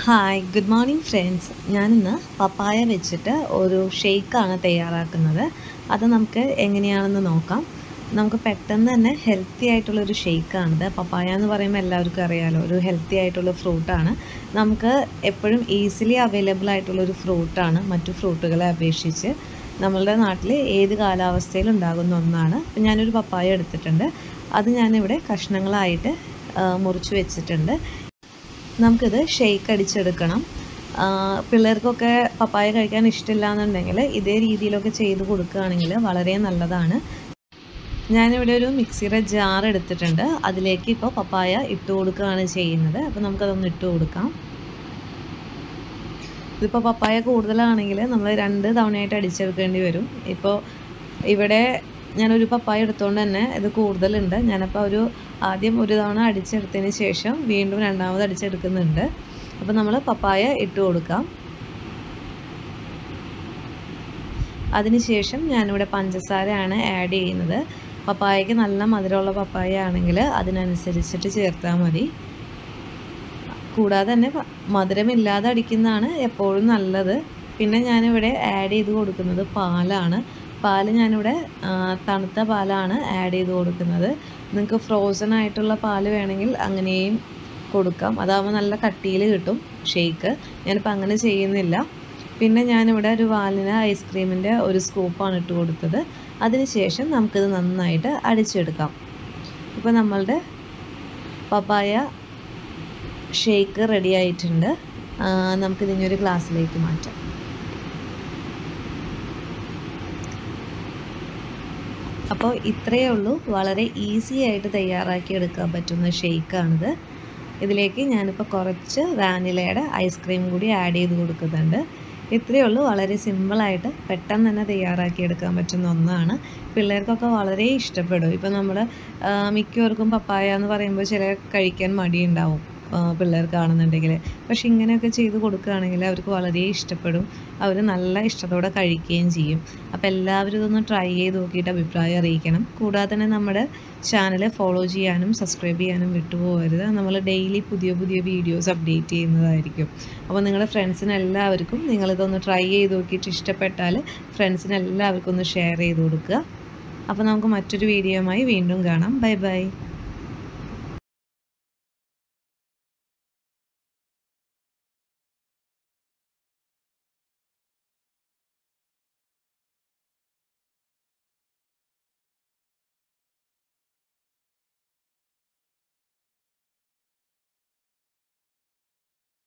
hi good morning friends ഞാനിന്ന് പപ്പായ വെച്ചിട്ട് ഒരു ഷെയ്ക്കാണ് തയ്യാറാക്കുന്നത് അത് നമുക്ക് എങ്ങനെയാണെന്ന് നോക്കാം നമുക്ക് പെട്ടെന്ന് തന്നെ ഹെൽത്തി ആയിട്ടുള്ളൊരു ഷെയ്ക്കാണിത് പപ്പായ എന്ന് പറയുമ്പോൾ എല്ലാവർക്കും അറിയാലോ ഒരു ഹെൽത്തി ആയിട്ടുള്ള ഫ്രൂട്ടാണ് നമുക്ക് എപ്പോഴും ഈസിലി അവൈലബിൾ ആയിട്ടുള്ളൊരു ഫ്രൂട്ടാണ് മറ്റു ഫ്രൂട്ടുകളെ അപേക്ഷിച്ച് നമ്മളുടെ നാട്ടിൽ ഏത് കാലാവസ്ഥയിൽ ഉണ്ടാകുന്ന ഒന്നാണ് അപ്പം ഞാനൊരു പപ്പായ എടുത്തിട്ടുണ്ട് അത് ഞാനിവിടെ കഷ്ണങ്ങളായിട്ട് ആ, മുറിച്ച് വെച്ചിട്ടുണ്ട് നമുക്കിത് ഷെയ്ക്ക് അടിച്ചെടുക്കണം ആ, പിള്ളേർക്കൊക്കെ പപ്പായ കഴിക്കാൻ ഇഷ്ടമില്ല എന്നുണ്ടെങ്കിൽ ഇതേ രീതിയിലൊക്കെ ചെയ്ത് കൊടുക്കുകയാണെങ്കിൽ വളരെ നല്ലതാണ് ഞാനിവിടെ ഒരു മിക്സിയുടെ ജാർ എടുത്തിട്ടുണ്ട് അതിലേക്ക് ഇപ്പോൾ പപ്പായ ഇട്ട് കൊടുക്കുകയാണ് ചെയ്യുന്നത് അപ്പോൾ നമുക്കതൊന്ന് ഇട്ട് കൊടുക്കാം ഇതിപ്പോൾ പപ്പായ കൂടുതലാണെങ്കിൽ നമ്മൾ രണ്ട് തവണയായിട്ട് അടിച്ചെടുക്കേണ്ടി വരും ഇപ്പോൾ ഇവിടെ ഞാനൊരു പപ്പായ എടുത്തുകൊണ്ട് തന്നെ ഇത് കൂടുതലുണ്ട് ഞാനപ്പോൾ ഒരു ആദ്യം ഒരു തവണ അടിച്ചെടുത്തതിന് ശേഷം വീണ്ടും രണ്ടാമത് അടിച്ചെടുക്കുന്നുണ്ട് അപ്പോൾ നമ്മൾ പപ്പായ ഇട്ട് കൊടുക്കാം അതിനുശേഷം ഞാനിവിടെ പഞ്ചസാരയാണ് ആഡ് ചെയ്യുന്നത് പപ്പായക്ക് നല്ല മധുരമുള്ള പപ്പായ ആണെങ്കിൽ അതിനനുസരിച്ചിട്ട് ചേർത്താൽ മതി കൂടാതെ തന്നെ പ- മധുരമില്ലാതെ അടിക്കുന്നതാണ് എപ്പോഴും നല്ലത് പിന്നെ ഞാനിവിടെ ആഡ് ചെയ്ത് കൊടുക്കുന്നത് പാലാണ് പാല് ഞാനിവിടെ ആ, തണുത്ത പാലാണ് ആഡ് ചെയ്ത് കൊടുക്കുന്നത് നിങ്ങൾക്ക് ഫ്രോസൺ ആയിട്ടുള്ള പാല് വേണമെങ്കിൽ അങ്ങനെയും കൊടുക്കാം അതാകുമ്പോൾ നല്ല കട്ടിയിൽ കിട്ടും ഷേക്ക് ഞാനിപ്പോൾ അങ്ങനെ ചെയ്യുന്നില്ല പിന്നെ ഞാനിവിടെ ഒരു വാലിന ഐസ്ക്രീമിൻ്റെ ഒരു സ്കൂപ്പാണ് ഇട്ട് കൊടുത്തത് അതിനുശേഷം നമുക്കിത് നന്നായിട്ട് അടിച്ചെടുക്കാം ഇപ്പോൾ നമ്മളുടെ പപ്പായ ഷേക്ക് റെഡി ആയിട്ടുണ്ട് ആ, നമുക്കിതിനെ ഒരു ഗ്ലാസ്സിലേക്ക് മാറ്റാം അപ്പോൾ ഇത്രയേ ഉള്ളൂ വളരെ ഈസി ആയിട്ട് തയ്യാറാക്കി എടുക്കാൻ പറ്റുന്ന ഷേക്കാണിത് ഇതിലേക്ക് ഞാനിപ്പോൾ കുറച്ച് വാനിലയുടെ ഐസ്ക്രീം കൂടി ആഡ് ചെയ്ത് കൊടുക്കുന്നുണ്ട് ഇത്രയേ ഉള്ളൂ വളരെ സിമ്പിളായിട്ട് പെട്ടെന്ന് തന്നെ തയ്യാറാക്കി എടുക്കാൻ പറ്റുന്ന ഒന്നാണ് പിള്ളേർക്കൊക്കെ വളരെ ഇഷ്ടപ്പെടും ഇപ്പോൾ നമ്മൾ മിക്കവർക്കും പപ്പായ എന്ന് പറയുമ്പോൾ ചില കഴിക്കാൻ മടിയുണ്ടാവും ആ, പിള്ളേർക്കാണെന്നുണ്ടെങ്കിൽ പക്ഷെ ഇങ്ങനെയൊക്കെ ചെയ്ത് കൊടുക്കുകയാണെങ്കിൽ അവർക്ക് വളരെ ഇഷ്ടപ്പെടും അവർ നല്ല ഇഷ്ടത്തോടെ കഴിക്കുകയും ചെയ്യും അപ്പോൾ എല്ലാവരും ഇതൊന്ന് ട്രൈ ചെയ്ത് നോക്കിയിട്ട് അഭിപ്രായം അറിയിക്കണം കൂടാതെ തന്നെ നമ്മുടെ ചാനൽ ഫോളോ ചെയ്യാനും സബ്സ്ക്രൈബ് ചെയ്യാനും വിട്ടുപോകരുത് നമ്മൾ ഡെയിലി പുതിയ പുതിയ വീഡിയോസ് അപ്ഡേറ്റ് ചെയ്യുന്നതായിരിക്കും അപ്പോൾ നിങ്ങളുടെ ഫ്രണ്ട്സിന് എല്ലാവർക്കും നിങ്ങളിതൊന്ന് ട്രൈ ചെയ്ത് നോക്കിയിട്ട് ഇഷ്ടപ്പെട്ടാൽ ഫ്രണ്ട്സിന് എല്ലാവർക്കും ഒന്ന് ഷെയർ ചെയ്ത് കൊടുക്കുക അപ്പോൾ നമുക്ക് മറ്റൊരു വീഡിയോയുമായി വീണ്ടും കാണാം ബൈ ബൈ